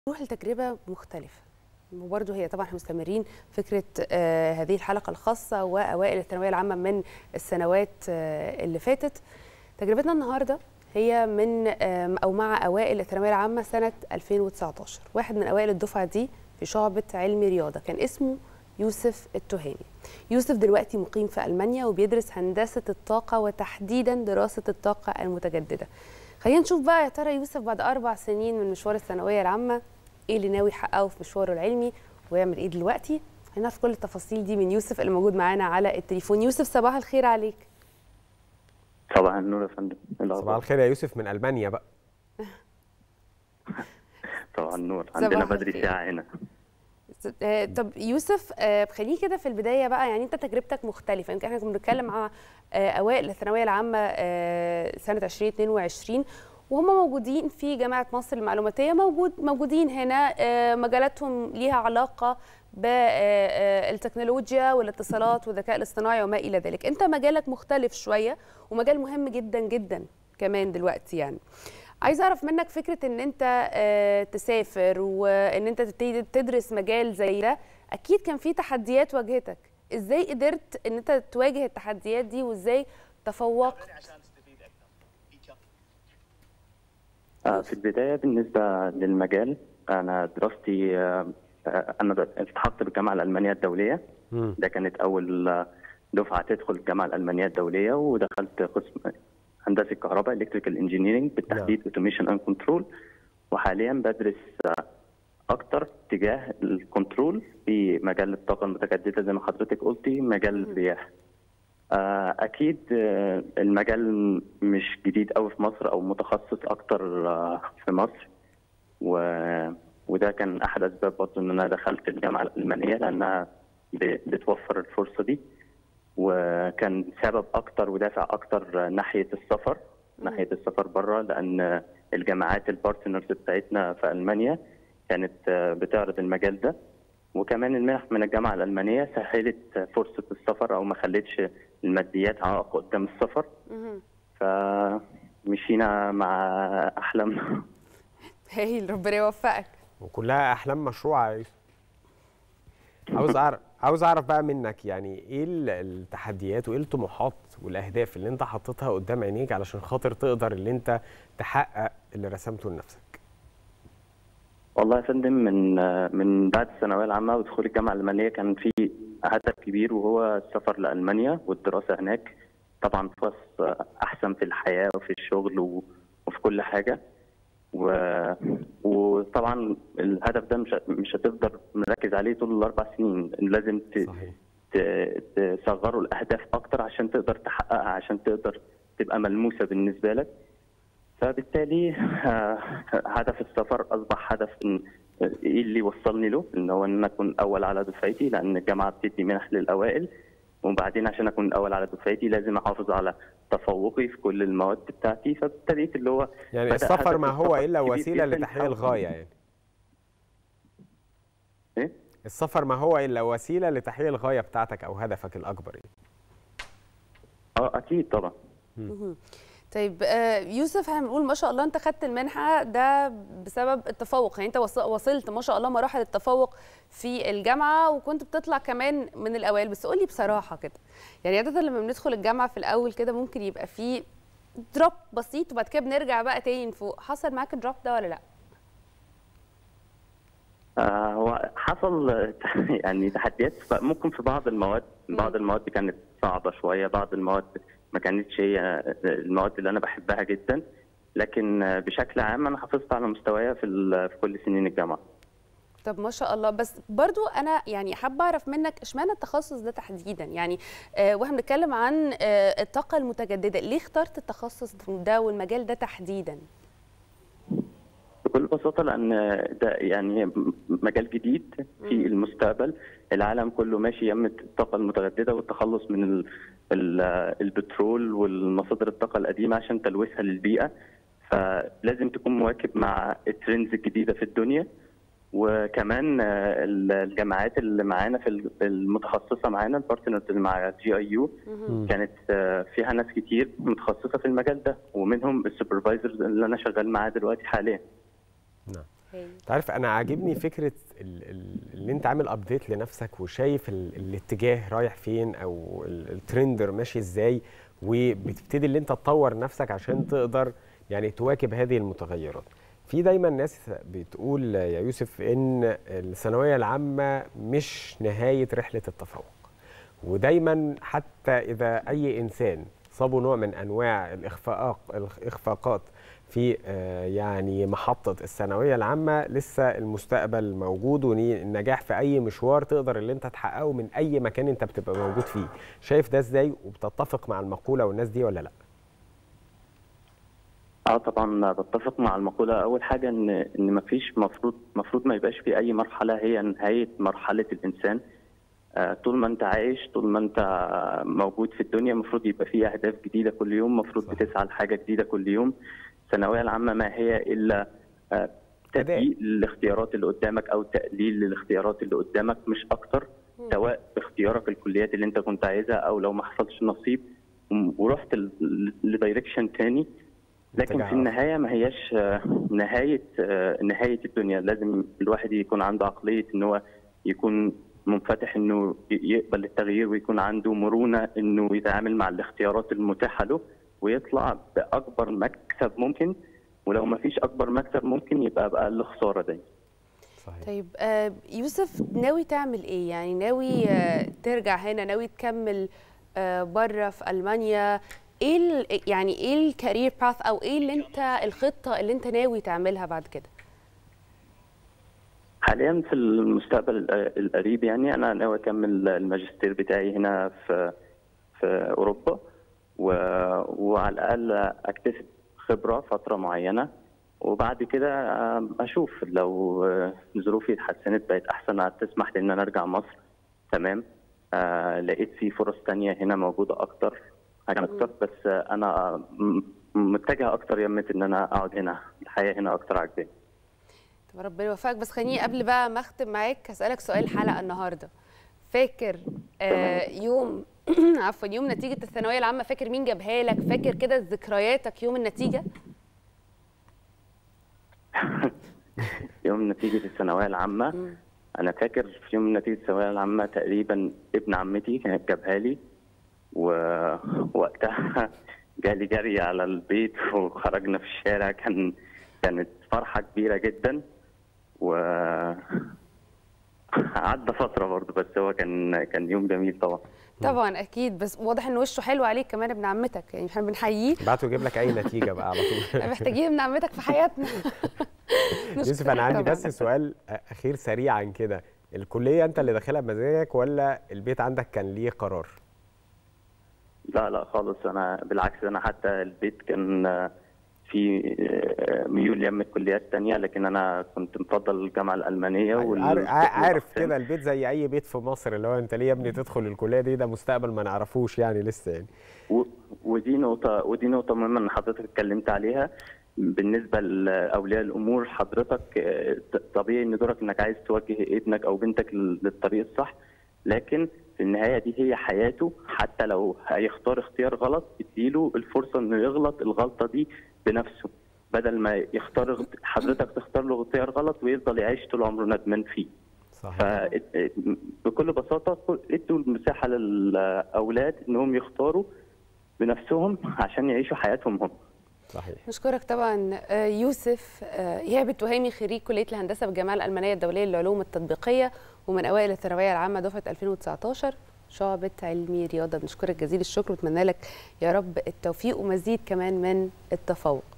نروح لتجربة مختلفة وبرضه هي طبعا احنا مستمرين فكرة آه هذه الحلقة الخاصة وأوائل الثانوية العامة من السنوات آه اللي فاتت تجربتنا النهاردة هي من آه أو مع أوائل الثانوية العامة سنة 2019 واحد من أوائل الدفعة دي في شعبة علم رياضة كان اسمه يوسف التهامي يوسف دلوقتي مقيم في ألمانيا وبيدرس هندسة الطاقة وتحديدا دراسة الطاقة المتجددة خلينا نشوف بقى يا ترى يوسف بعد أربع سنين من مشوار الثانوية العامة إيه اللي ناوي يحققه في مشواره العلمي ويعمل إيه دلوقتي هنعرف كل التفاصيل دي من يوسف اللي موجود معانا على التليفون يوسف صباح الخير عليك صباح النور يا فندم إيه الأخبار؟ صباح الخير يا يوسف من المانيا بقى صباح النور عندنا صباح بدري الخير. ساعة هنا آه، طب يوسف آه، خليني كده في البدايه بقى يعني انت تجربتك مختلفه يمكن احنا كنا بنتكلم مع آه، اوائل الثانويه العامه آه، سنه 2022 وهم موجودين في جامعه مصر المعلوماتيه موجود موجودين هنا آه، مجالاتهم ليها علاقه بالتكنولوجيا والاتصالات والذكاء الاصطناعي وما الى ذلك انت مجالك مختلف شويه ومجال مهم جدا جدا كمان دلوقتي يعني عايزه اعرف منك فكره ان انت آه، تسافر وان انت تبتدي تدرس مجال زي ده اكيد كان في تحديات واجهتك ازاي قدرت ان انت تواجه التحديات دي وازاي تفوقت آه، في البداية بالنسبة للمجال أنا دراستي آه، آه، أنا د- التحقت بالجامعة الألمانية الدولية مم. ده كانت أول آه، دفعة تدخل الجامعة الألمانية الدولية ودخلت قسم هندسة كهرباء إلكتريكال انجينيرنج بالتحديد اوتوميشن اند كنترول وحاليا بدرس آه، أكتر تجاه الكنترول في مجال الطاقة المتجددة زي ما حضرتك قلتي مجال الرياح آه، أكيد آه، المجال مش جديد قوي في مصر أو متخصص أكتر آه، في مصر و... وده كان أحد أسباب برضه إن أنا دخلت الجامعة الألمانية لأنها ب- بتوفر الفرصة دي وكان سبب أكتر ودافع أكتر ناحية السفر ناحية السفر بره لأن الجامعات البارتنرز بتاعتنا في ألمانيا كانت آه، بتعرض المجال ده وكمان المنح من الجامعة الألمانية سهلت فرصة السفر أو ما خلتش الماديات عائق قدام السفر مهم. فمشينا مع أحلامنا هايل ربنا يوفقك وكلها احلام مشروعه يا يوسف عاوز اعرف عاوز اعرف بقى منك يعني ايه ال- التحديات وايه الطموحات والاهداف اللي انت حطيتها قدام عينيك علشان خاطر تقدر اللي انت تحقق اللي رسمته لنفسك والله يا فندم من من بعد الثانوية العامة ودخول الجامعة الألمانية كان في هدف كبير وهو السفر لألمانيا والدراسة هناك طبعا فرص أحسن في الحياة وفي الشغل و- وفي كل حاجة و... وطبعا الهدف ده مش مش هتفضل مركز عليه طول الأربع سنين لازم ت... صحيح ت- تصغروا الاهداف اكتر عشان تقدر تحققها عشان تقدر تبقى ملموسه بالنسبه لك فبالتالي آه، هدف السفر اصبح هدف إن ايه اللي وصلني له ان هو ان انا اكون اول على دفعتي لان الجامعه بتدي منح للاوائل وبعدين عشان اكون الاول على دفعتي لازم احافظ على تفوقي في كل المواد بتاعتي فابتديت اللي هو يعني بدأ السفر هدف ما هو السفر الا كبير وسيله جداً لتحقيق أو- الغايه يعني إيه؟ السفر ما هو الا وسيله لتحقيق الغايه بتاعتك او هدفك الاكبر يعني. اه اكيد طبعا مهم. طيب آه، يوسف احنا بنقول ما شاء الله انت خدت المنحه ده بسبب التفوق يعني انت وص- وصلت ما شاء الله مراحل التفوق في الجامعه وكنت بتطلع كمان من الاوائل بس قولي بصراحه كده يعني عاده لما بندخل الجامعه في الاول كده ممكن يبقى في دروب بسيط وبعد كده بنرجع بقى تاني لفوق حصل معاك الدروب ده ولا لا آه، هو حصل آه، يعني تحديات ف- ممكن في بعض المواد بعض المواد كانت صعبة شوية بعض المواد ما كانتش هي آه، المواد اللي أنا بحبها جدا لكن آه، بشكل عام أنا حافظت على مستوايا في ال- في كل سنين الجامعة طب ما شاء الله بس برضو انا يعني حابه اعرف منك اشمعنى التخصص ده تحديدا يعني آه واحنا بنتكلم عن آه الطاقه المتجدده ليه اخترت التخصص ده والمجال ده تحديدا بكل بساطة لأن ده يعني م- مجال جديد في المستقبل العالم كله ماشي يم الطاقة المتجددة والتخلص من ال ال البترول والمصادر الطاقة القديمة عشان تلويثها للبيئة فلازم تكون مواكب مع الترندز الجديدة في الدنيا وكمان آه، ال- الجامعات اللي معانا في ال- المتخصصة معانا البارتنرز اللي مع جي اي يو كانت آه، فيها ناس كتير متخصصة في المجال ده ومنهم السوبرفايزرز اللي أنا شغال معاه دلوقتي حاليا نعم انت عارف انا عاجبني فكره اللي انت عامل ابديت لنفسك وشايف ال الاتجاه رايح فين او الترندر ماشي ازاي وبتبتدي اللي انت تطور نفسك عشان تقدر يعني تواكب هذه المتغيرات في دايما ناس بتقول يا يوسف ان الثانويه العامه مش نهايه رحله التفوق ودايما حتى اذا اي انسان صابوا نوع من انواع الاخفاق الاخفاقات في يعني محطه الثانويه العامه لسه المستقبل موجود والنجاح في اي مشوار تقدر اللي انت تحققه من اي مكان انت بتبقى موجود فيه شايف ده ازاي وبتتفق مع المقوله والناس دي ولا لا اه طبعا بتفق مع المقوله اول حاجه ان ان ما فيش مفروض مفروض ما يبقاش في اي مرحله هي نهايه مرحله الانسان آه طول ما انت عايش طول ما انت موجود في الدنيا المفروض يبقى في اهداف جديده كل يوم المفروض بتسعى لحاجه جديده كل يوم الثانويه العامه ما هي الا آه تدقيق الاختيارات اللي قدامك او تقليل للاختيارات اللي قدامك مش اكتر سواء باختيارك الكليات اللي انت كنت عايزها او لو ما حصلش نصيب ورحت لدايركشن تاني لكن في النهايه ما هياش نهايه نهايه الدنيا لازم الواحد يكون عنده عقليه ان هو يكون منفتح انه يقبل التغيير ويكون عنده مرونه انه يتعامل مع الاختيارات المتاحه له ويطلع باكبر مكسب ممكن ولو ما فيش اكبر مكسب ممكن يبقى باقل خساره دايما صحيح. طيب آه يوسف ناوي تعمل ايه يعني ناوي آه ترجع هنا ناوي تكمل آه بره في المانيا ايه يعني ايه الكارير باث او ايه اللي انت الخطه اللي انت ناوي تعملها بعد كده حاليا في المستقبل القريب يعني انا ناوي اكمل الماجستير بتاعي هنا في في اوروبا و... وعلى الاقل اكتسب خبره فتره معينه وبعد كده اشوف لو ظروفي اتحسنت بقت احسن تسمح لي ان انا ارجع مصر تمام آه لقيت في فرص تانية هنا موجوده اكتر حاجه اكتر بس انا متجه اكتر يمة ان انا اقعد هنا الحياه هنا اكتر عجباني طب ربنا يوفقك بس خليني قبل بقى ما اختم معاك هسالك سؤال الحلقه النهارده فاكر آه يوم عفوا يوم نتيجه الثانويه العامه فاكر مين جابها لك فاكر كده ذكرياتك يوم النتيجه يوم نتيجه الثانويه العامه م. انا فاكر في يوم نتيجه الثانويه العامه تقريبا ابن عمتي كانت جابها لي ووقتها جالي جري على البيت وخرجنا في الشارع كان كانت فرحه كبيره جدا و عدى فتره برضه بس هو كان كان يوم جميل طبعا طبعا اكيد بس واضح ان وشه حلو عليك كمان ابن عمتك يعني احنا بنحييه بعته يجيب لك اي نتيجه بقى على طول محتاجين ابن عمتك في حياتنا يوسف انا عندي بس سؤال اخير سريعا كده الكليه انت اللي داخلها بمزاجك ولا البيت عندك كان ليه قرار لا لا خالص انا بالعكس انا حتى البيت كان في ميول يم كليات تانية لكن انا كنت مفضل الجامعه الالمانيه وال... عارف كده البيت زي اي بيت في مصر اللي هو انت ليه يا ابني تدخل الكليه دي ده مستقبل ما نعرفوش يعني لسه يعني و... ودي نقطه ودي نقطه مهمه ان حضرتك اتكلمت عليها بالنسبه لاولياء الامور حضرتك طبيعي ان دورك انك عايز توجه ابنك او بنتك للطريق الصح لكن في النهايه دي هي حياته حتى لو هيختار اختيار غلط اديله الفرصه انه يغلط الغلطه دي بنفسه بدل ما يختار حضرتك تختار له اختيار غلط ويفضل يعيش طول عمره ندمان فيه. صحيح. بكل بساطه ادوا المساحه للاولاد انهم يختاروا بنفسهم عشان يعيشوا حياتهم هم. صحيح نشكرك طبعا يوسف ايهاب التهامي خريج كليه الهندسه بالجامعه الالمانيه الدوليه للعلوم التطبيقيه ومن اوائل الثانويه العامه دفعه 2019 شعبة علمي رياضة بنشكرك جزيل الشكر واتمنى لك يا رب التوفيق ومزيد كمان من التفوق